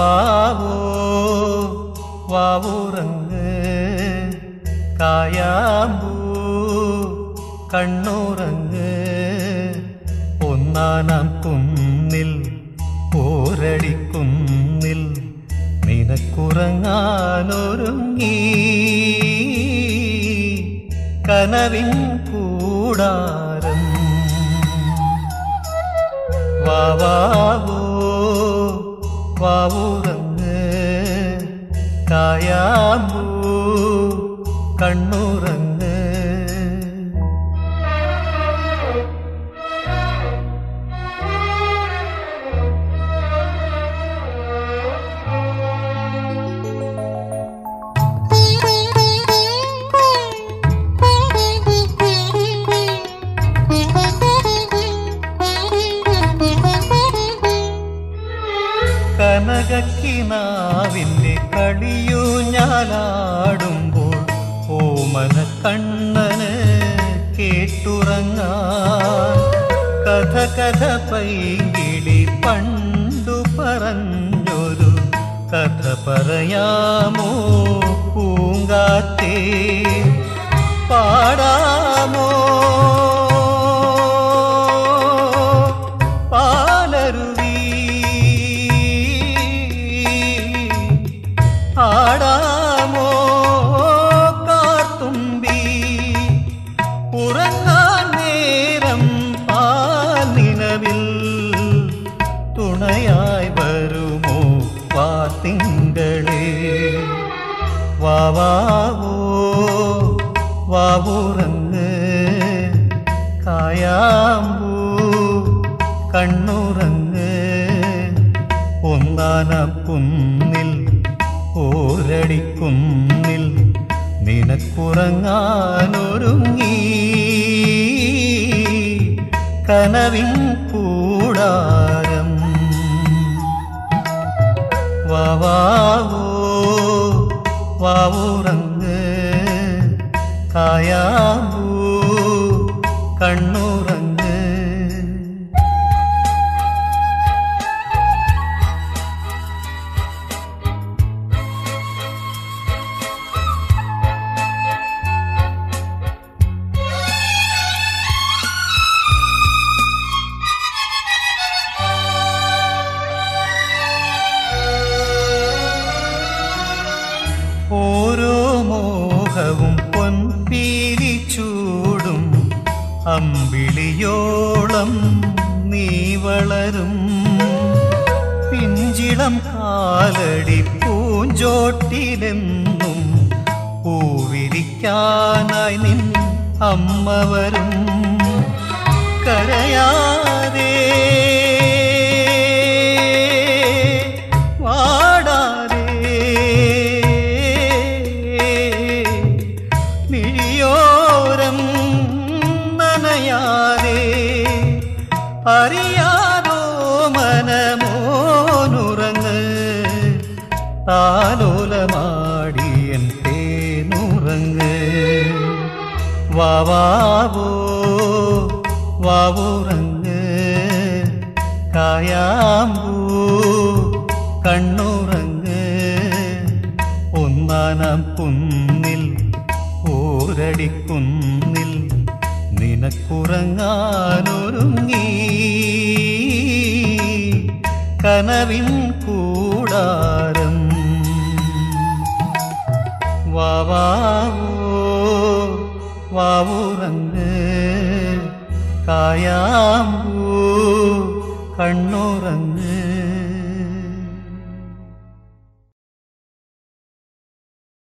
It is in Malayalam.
വാവാവോ വാവുറങ്ങ് കായാമ്പൂ കണ്ണുറങ്ങ് ഒന്നാനാം കുന്നിൽ പോരടിക്കുന്നിൽ നിനക്കുറങ്ങാനൊരുങ്ങി കനവിൻ കൂടാരം വാവാവോ വാവുറങ്ങ് കായാമ്പൂ കണ്ണുറങ്ങ് കനകക്കിനാവിൻ്റെ കളിയൂ ഞാലാടുമ്പോൾ ഓമന കണ്ണന് കേട്ടുറങ്ങാൻ കഥ കഥ പൈകിളി പണ്ടു പറഞ്ഞൊരു കഥ പറയാമോ പൂങ്കാത്തേ പാടാമോ പാലരുവി ആടാമോ കാർത്തുമ്പി ഉറങ്ങാൻ നേരം പാലിനവിൽ തുണയായി വരുമോ വാത്തിങ്കളേ വാവാവോ വാവുറങ്ങ് കായാമ്പൂ കണ്ണുറങ്ങ് ഒന്നാന കുന്നിൽ ഓരടിക്കുന്നിൽ നിനക്കുറങ്ങാനൊരുങ്ങി കനവിൻ കൂടാരം വാവാവോ വാവുറങ്ങ് കായാമ്പൂ കണ്ണുറങ്ങ് ഓരോ മോഹവും പൊൻപീലി ചൂടും അമ്പിളിയോളം നീ വളരും പിഞ്ചിളം കാലടി പൂഞ്ചോട്ടിലെന്നും പൂവിരിക്കാനായി നിൻ അമ്മ വരും കരയാതെ വാടാതെ മിഴിയോരം നനയാതെ അറിയാതോ മനമോനുറങ്ങ് താലോലമാടിയൻ തേനുറങ്ങ് വാവാവോ വാവുറങ്ങ് കായാമ്പൂ കണ്ണുറങ്ങ് ഒന്നാനാം കുന്നിൽ ഓരടിക്കുന്നിൽ നിനക്കുറങ്ങാനൊരുങ്ങി കനവിൻ കൂടാരം വാവാവോ വാവുറങ്ങ് കായാമ്പൂ കണ്ണുറങ്ങ്